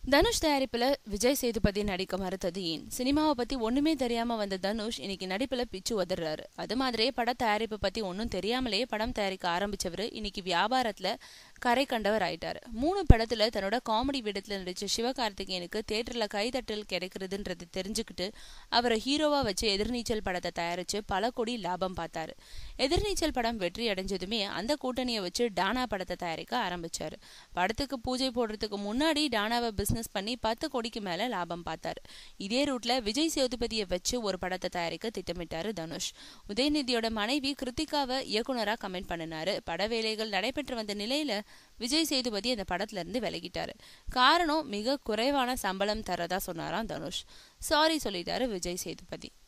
தனுஷ் தயாரிப்புல விஜய் சேதுபதி நடிக்க மறுத்தது ஏன் சினிமாவை பத்தி ஒண்ணுமே தெரியாம வந்த தனுஷ் இன்னைக்கு நடிப்புல பிச்சு உதறாரு அது மாதிரியே பட தயாரிப்பு பத்தி ஒன்னும் தெரியாமலேயே படம் தயாரிக்க ஆரம்பிச்சவர் இன்னைக்கு வியாபாரத்துல கரை கண்டவர் ஆயிட்டாரு மூணு படத்துல தன்னோட காமெடி விடத்துல நடிச்ச சிவகார்த்திகேயனுக்கு தேட்டர்ல கைதட்டல் கிடைக்கிறதுன்றது தெரிஞ்சுக்கிட்டு அவரை ஹீரோவா வச்சு எதிர்நீச்சல் படத்தை தயாரிச்சு பல கோடி லாபம் பார்த்தாரு எதிர்நீச்சல் படம் வெற்றி அடைஞ்சதுமே அந்த கூட்டணியை வச்சு டானா படத்தை தயாரிக்க ஆரம்பிச்சாரு படத்துக்கு பூஜை போடுறதுக்கு முன்னாடி டானாவை பிசினஸ் பண்ணி பத்து கோடிக்கு மேல லாபம் பார்த்தாரு இதே ரூட்ல விஜய் சேதுபதியை வச்சு ஒரு படத்தை தயாரிக்க திட்டமிட்டாரு தனுஷ் உதயநிதியோட மனைவி கிருத்திகாவை இயக்குனரா கமெண்ட் பண்ணினாரு பட வேலைகள் நடைபெற்று வந்த நிலையில விஜய் சேதுபதி அந்த படத்துல இருந்து விலகிட்டாரு காரணம் மிக குறைவான சம்பளம் தரதா சொன்னாராம் தனுஷ் சாரி சொல்லிட்டாரு விஜய் சேதுபதி